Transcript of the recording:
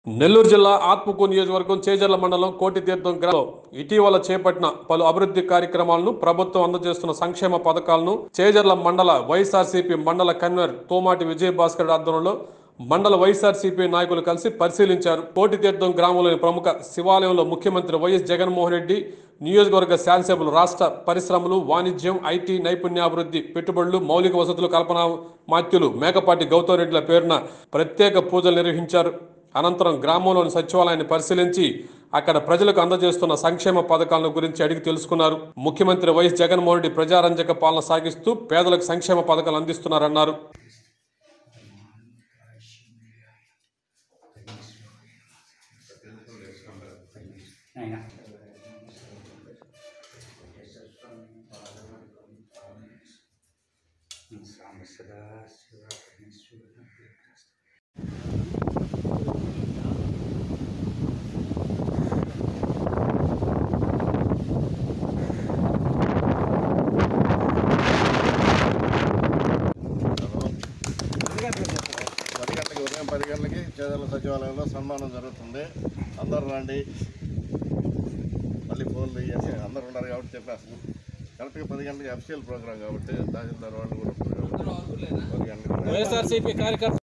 నెల్లూరు జిల్లా ఆత్మకూరు నియోజకవర్గం చేజర్ల మండలం కోటితీర్థం గ్రామం ఇటీవల చేపట్టిన పలు అభివృద్ధి కార్యక్రమాలను ప్రభుత్వం అందజేస్తున్న సంక్షేమ పథకాలను చేజర్ల మండల వైఎస్ఆర్సీపీ మండల కన్వీనర్ తోమాటి విజయభాస్కర్ ఆధ్వర్యంలో మండల వైఎస్ఆర్సీపీ నాయకులు కలిసి పరిశీలించారు కోటితీర్థం గ్రామంలోని ప్రముఖ శివాలయంలో ముఖ్యమంత్రి వైఎస్ జగన్మోహన్ రెడ్డి నియోజకవర్గ శాసనసభ్యులు రాష్ట్ర పరిశ్రమలు వాణిజ్యం ఐటీ నైపుణ్యాభివృద్ధి పెట్టుబడులు మౌలిక వసతులు కల్పన మాత్యులు మేకపాటి గౌతమ్ రెడ్డిల పేరున ప్రత్యేక పూజలు నిర్వహించారు అనంతరం గ్రామంలోని సచివాలయాన్ని పరిశీలించి అక్కడ ప్రజలకు అందజేస్తున్న సంక్షేమ పథకాలను గురించి అడిగి తెలుసుకున్నారు ముఖ్యమంత్రి వైఎస్ జగన్మోహన్ రెడ్డి ప్రజారంజక పాలన సాగిస్తూ పేదలకు సంక్షేమ పథకాలు అందిస్తున్నారన్నారు అయినా సాంబ సదా శివ పది గంటలకి ఉదయం పది గంటలకి చేదల సచివాలయంలో సన్మానం జరుగుతుంది అందరూ రండి మళ్ళీ ఫోన్లు ఇవన్నీ అందరూ ఉన్నారు కాబట్టి చెప్పేస్తాం కరెక్ట్గా పది గంటలకి అఫీషియల్ ప్రోగ్రామ్ కాబట్టి తహసీల్దార్ వాళ్ళు కూడా ఉన్నారు కాబట్టి పది గంటలకి వైఎస్ఆర్సీపీ కార్యకర్త